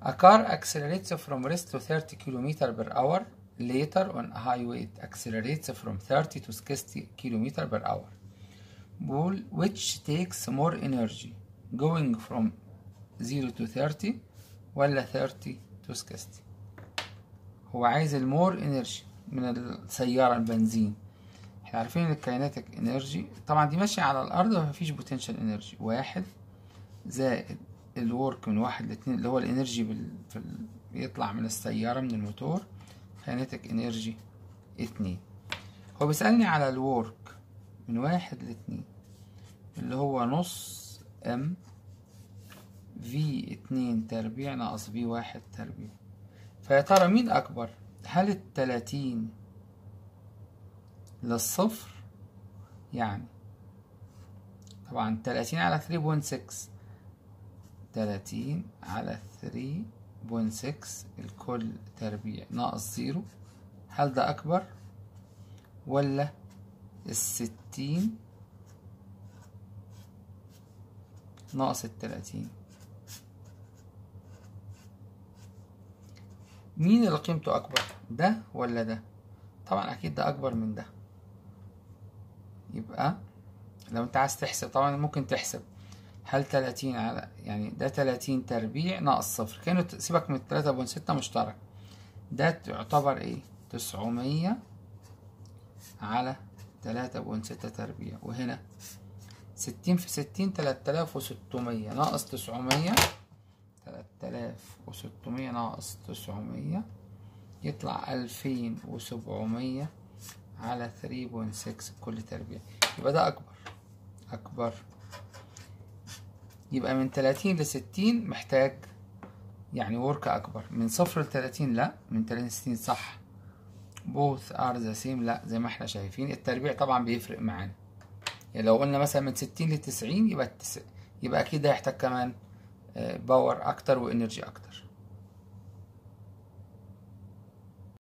A car accelerates from rest to 30 km per hour. Later on a highway it accelerates from 30 to 60 km per hour. Ball which takes more energy going from 0 to 30 ولا 30 to 60 هو عايز المور انرجي من السيارة البنزين احنا عارفين ان الكايناتيك انرجي طبعا دي ماشية على الارض ومفيش بوتنشال انرجي واحد زائد الورك من واحد لاتنين اللي هو الانرجي بال... في ال... بيطلع من السيارة من الموتور كايناتيك انرجي اتنين هو بيسألني على الورك من واحد لاتنين اللي هو نص ام في اتنين تربيع ناقص في واحد تربيع فيا ترى مين أكبر هل التلاتين للصفر يعني طبعا تلاتين على ثري بوينت سكس تلاتين على ثري بوينت سكس الكل تربيع ناقص زيرو هل ده أكبر ولا الستين ناقص التلاتين مين اللي قيمته أكبر ده ولا ده طبعا أكيد ده أكبر من ده يبقى لو أنت عايز تحسب طبعا ممكن تحسب هل تلاتين على يعني ده تلاتين تربيع ناقص صفر كانوا سيبك من التلاتة بوينت ستة مشترك ده تعتبر ايه تسعمية على تلاتة بوينت ستة تربيع وهنا ستين في ستين تلات آلاف وستمية ناقص تسعمية تلات آلاف وستمية ناقص تسعمية يطلع ألفين وسبعمية على ثري بوينت سكس كل تربيع يبقى ده أكبر أكبر يبقى من تلاتين لستين محتاج يعني ورك أكبر من صفر لتلاتين لأ من تلاتين لستين صح both are the same لأ زي ما احنا شايفين التربيع طبعا بيفرق معانا يعني لو قلنا مثلا من ستين لتسعين يبقى التس... يبقى أكيد هيحتاج كمان باور أكتر وإنرجي أكتر